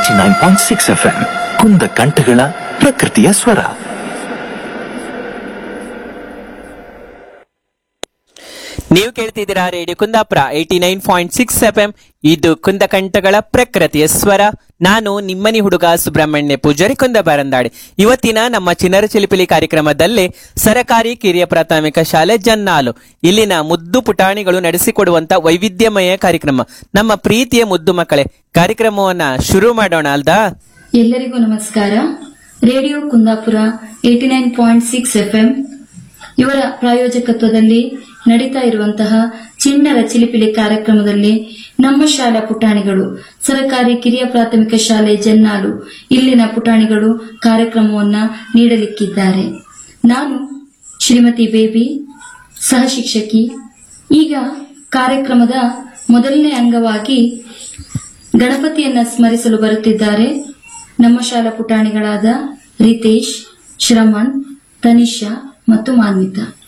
eighty nine point six F M ಕುಂದ ಕಂಠಗಳ ಪ್ರಕೃತಿಯ ಸ್ವರ ನೀವು ಕೇಳ್ತಿದ್ದೀರಾ radio Kundapura eighty nine point six F M ಇದು ಕುಂದಕಂಠಗಳ ಪ್ರಕೃತಿಯ ಸ್ವರ ನಾನು ನಿಮ್ಮನಿ ಹುಡುಗ ಸುಬ್ರಹ್ಮಣ್ಯ ಪೂಜಾರಿ ಕುಂದಬಾರಂದಾಡಿ ಇವತ್ತಿನ ನಮ್ಮ ಚಿನ್ನರ ಚಿಲಿಪಿಲಿ ಕಾರ್ಯಕ್ರಮದಲ್ಲಿ ಸರಕಾರಿ ಕಿರಿಯ ಪ್ರಾಥಮಿಕ ಶಾಲೆ ಜನ್ನಾಲು ಇಲ್ಲಿನ ಮುದ್ದು ಪುಟಾಣಿಗಳು ನಡೆಸಿಕೊಡುವಂತ ವೈವಿಧ್ಯಮಯ ಕಾರ್ಯಕ್ರಮ ನಮ್ಮ ಪ್ರೀತಿಯ ಮುದ್ದು ಮಕ್ಕಳೇ ಕಾರ್ಯಕ್ರಮವನ್ನ ಶುರು ಮಾಡೋಣ ಅಲ್ದಾ ಎಲ್ಲರಿಗೂ ನಮಸ್ಕಾರ radio Kundapura eighty nine point six FM ಇವರ ಪ್ರಾಯೋಜಕತ್ವದಲ್ಲಿ ನಡೀತಾ ಇರುವಂತಹ ಚಿಣ್ಣರ ಚಿಲಿಪಿಲಿ ಕಾರ್ಯಕ್ರಮದಲ್ಲಿ ನಮ್ಮ ಶಾಲಾ ಪುಟಾಣಿಗಳು ಸರಕಾರಿ ಕಿರಿಯ ಪ್ರಾಥಮಿಕ ಶಾಲೆ ಜನ್ನಾಲು ಇಲ್ಲಿನ ಪುಟಾಣಿಗಳು ಕಾರ್ಯಕ್ರಮವನ್ನ ನೀಡಲಿಕ್ಕಿದ್ದಾರೆ ನಾನು ಶ್ರೀಮತಿ ಬೇಬಿ ಸಹ ಶಿಕ್ಷಕಿ ಈಗ ಕಾರ್ಯಕ್ರಮದ ಮೊದಲನೇ ಅಂಗವಾಗಿ ಗಣಪತಿಯನ್ನ ಸ್ಮರಿಸಲು ಬರುತ್ತಿದ್ದಾರೆ ನಮ್ಮ ಶಾಲಾ ಪುಟಾಣಿಗಳಾದ ರಿತೇಶ್ ಶ್ರಮಣ್ ತನಿಷಾ ಮತ್ತು ಮಾನ್ವಿತಾ